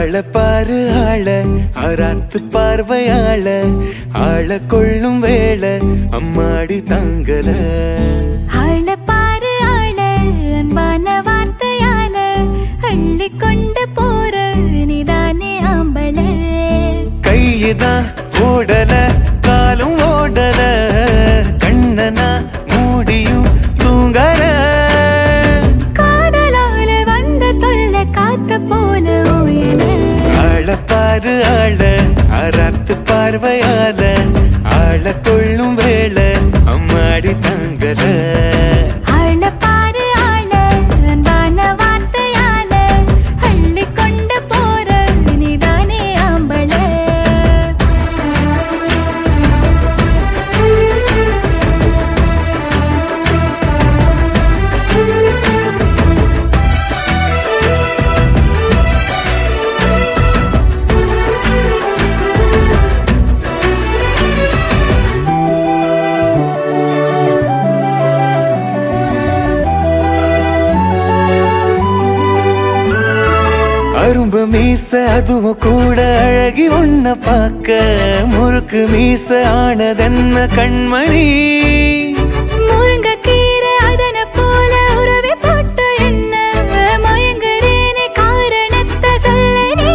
ஆள பாரு ஆள அராத்து பார்வையாள ஆள கொள்ளும் வேளை அம்மாடி தாங்கல ஆள பாரு ஆள அன்பான வார்த்தையால அள்ளி கொண்டு போற நீதானே ஆம்பள கையுதான் ஓடல காலும் ஓடல கண்ணனா மூடியும் தூங்கல காதலால வந்த தொல்ல காத்த போல ஓயல ஆள பாரு ஆள அராத்து பார்வையால ஆள கொள்ளும் வேளை அம்மாடி தாங்கல ஆள பாரு ஆள அன்பான வார்த்தையால அள்ளி கொண்டு போற நீதானே ஆம்பள அரும்பு மீச அதுவும் கூட அழகி உன்ன பார்க்க முறுக்கு மீச ஆனதென்ன கண்மணி முருங்கக்கீரை அதன போல உறவை போட்டு என்ன மயங்குறேனே காரணத்தை சொல்ல நீ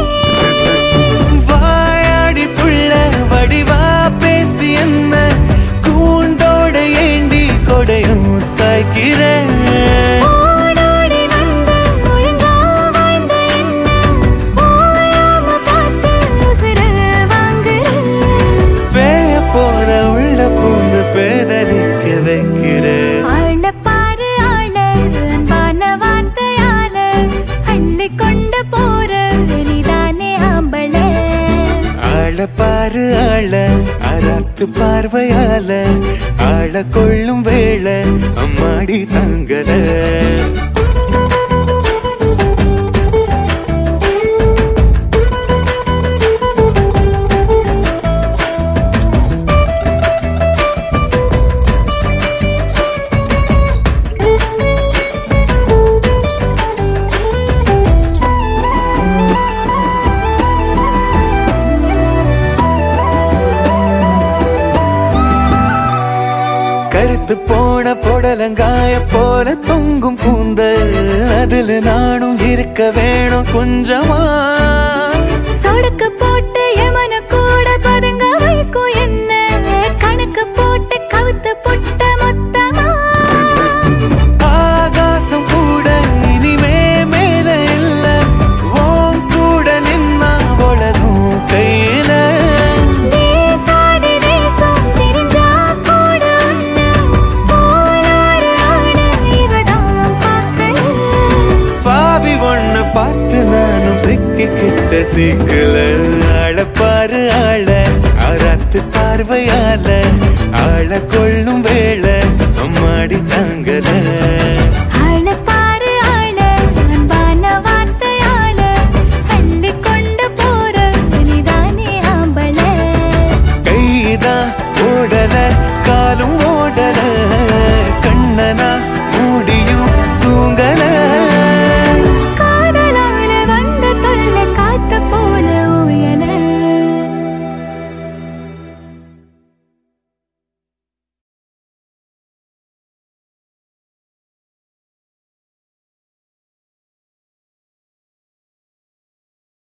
வாயாடி புள்ள வடிவா பேசி என்ன கூண்டோட ஏண்டி கொடையும் சாய்க்கிறேன் ஓடோடி வந்த ஒழுங்கா வாழ்ந்த என்ன ஓயாம பார்த்து உசுர வாங்குற பேய போற உள்ள பூந்து பேதலிக்க வைக்கிற ஆள பாரு ஆள அன்பான வார்த்தையால அள்ளி கொண்டு போற நீதானே ஆம்பள ஆள பாரு ஆள அராத்து பார்வையால ஆள கொள்ளும் வேளை அம்மாடி தாங்கல கருத்து போன புடலங்காய போல தொங்கும் கூந்தல் அதுல நானும் இருக்க வேணும் கொஞ்சமா சொடுக்கு போட்டு எமன கூட பதுங்க வைக்கும் என்ன கணக்கு போட்டு கவுத்து புட்ட மொத்தமா ஆகாசம் கூட இனிமே மேல இல்ல ஓன் கூட நின்னா உலகம் கையில தேசாதி தேசம் தெரிஞ்சா கூட உன்னை போலாறு ஆட இவதான் பார்க்கல பாவி ஒண்ணு பார்த்து நானும் சிக்கிக்கிட்ட சிக்கல ஆள பாரு ஆள அராத்து பார்வையால ஆள கொள்ளும் வேளை அம்மாடி தாங்கல ஆள பாரு ஆள அன்பான வார்த்தையால அள்ளி கொண்டு போற நீதானே ஆம்பள கைதான் ஓடல காலும் ஓடல கண்ணனா